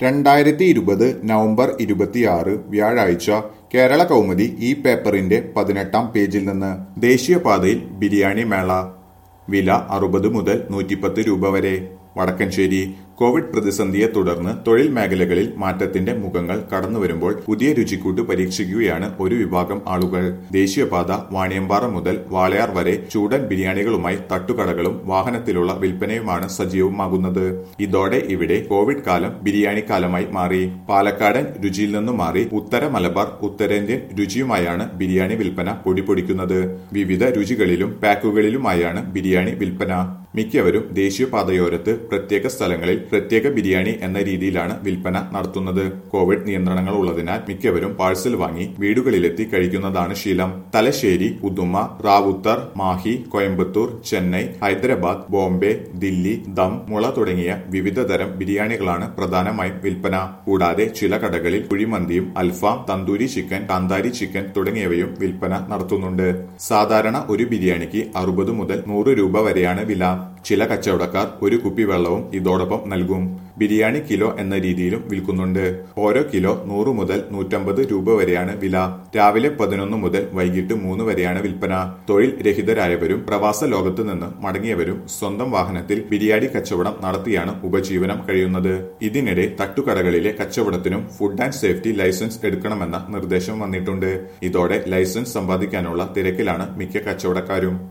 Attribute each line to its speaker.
Speaker 1: രണ്ടായിരത്തി ഇരുപത് നവംബർ ഇരുപത്തിയാറ് വ്യാഴാഴ്ച കേരള കൗമുദി ഈ പേപ്പറിന്റെ പതിനെട്ടാം പേജിൽ നിന്ന് ദേശീയപാതയിൽ ബിരിയാണി മേള വില അറുപത് മുതൽ നൂറ്റിപ്പത്ത് രൂപ വരെ വടക്കഞ്ചേരി കോവിഡ് പ്രതിസന്ധിയെ തുടർന്ന് തൊഴിൽ മേഖലകളിൽ മാറ്റത്തിന്റെ മുഖങ്ങൾ കടന്നുവരുമ്പോൾ പുതിയ രുചിക്കൂട്ട് പരീക്ഷിക്കുകയാണ് ഒരു വിഭാഗം ആളുകൾ ദേശീയപാത വാണിയമ്പാറ മുതൽ വാളയാർ വരെ ചൂടൻ ബിരിയാണികളുമായി തട്ടുകടകളും വാഹനത്തിലുള്ള വിൽപ്പനയുമാണ് സജീവമാകുന്നത് ഇതോടെ ഇവിടെ കോവിഡ് കാലം ബിരിയാണി കാലമായി മാറി പാലക്കാടൻ രുചിയിൽ നിന്നും മാറി ഉത്തര മലബാർ ഉത്തരേന്ത്യൻ രുചിയുമായാണ് ബിരിയാണി വിൽപ്പന പൊടിപൊടിക്കുന്നത് വിവിധ രുചികളിലും പാക്കുകളിലുമായാണ് ബിരിയാണി വിൽപ്പന മിക്കവരും ദേശീയപാതയോരത്ത് പ്രത്യേക സ്ഥലങ്ങളിൽ പ്രത്യേക ബിരിയാണി എന്ന രീതിയിലാണ് വിൽപ്പന നടത്തുന്നത് കോവിഡ് നിയന്ത്രണങ്ങൾ ഉള്ളതിനാൽ മിക്കവരും പാഴ്സൽ വാങ്ങി വീടുകളിലെത്തി കഴിക്കുന്നതാണ് ശീലം തലശ്ശേരി ഉദുമ റാവുത്തർ മാഹി കോയമ്പത്തൂർ ചെന്നൈ ഹൈദരാബാദ് ബോംബെ ദില്ലി ദം മുള തുടങ്ങിയ വിവിധ തരം ബിരിയാണികളാണ് പ്രധാനമായും വിൽപ്പന കൂടാതെ ചില കടകളിൽ കുഴിമന്തിയും അൽഫാം തന്തൂരി ചിക്കൻ കാന്താരി ചിക്കൻ തുടങ്ങിയവയും വിൽപ്പന നടത്തുന്നുണ്ട് സാധാരണ ഒരു ബിരിയാണിക്ക് അറുപത് മുതൽ നൂറ് രൂപ വരെയാണ് വില ചില കച്ചവടക്കാർ ഒരു കുപ്പി വെള്ളവും ഇതോടൊപ്പം നൽകും ബിരിയാണി കിലോ എന്ന രീതിയിലും വിൽക്കുന്നുണ്ട് ഓരോ കിലോ നൂറ് മുതൽ നൂറ്റമ്പത് രൂപ വരെയാണ് വില രാവിലെ പതിനൊന്ന് മുതൽ വൈകിട്ട് മൂന്ന് വരെയാണ് വിൽപ്പന തൊഴിൽ രഹിതരായവരും പ്രവാസ ലോകത്ത് നിന്ന് മടങ്ങിയവരും സ്വന്തം വാഹനത്തിൽ ബിരിയാണി കച്ചവടം നടത്തിയാണ് ഉപജീവനം കഴിയുന്നത് ഇതിനിടെ തട്ടുകടകളിലെ കച്ചവടത്തിനും ഫുഡ് ആൻഡ് സേഫ്റ്റി ലൈസൻസ് എടുക്കണമെന്ന നിർദ്ദേശം വന്നിട്ടുണ്ട് ഇതോടെ ലൈസൻസ് സമ്പാദിക്കാനുള്ള തിരക്കിലാണ് മിക്ക കച്ചവടക്കാരും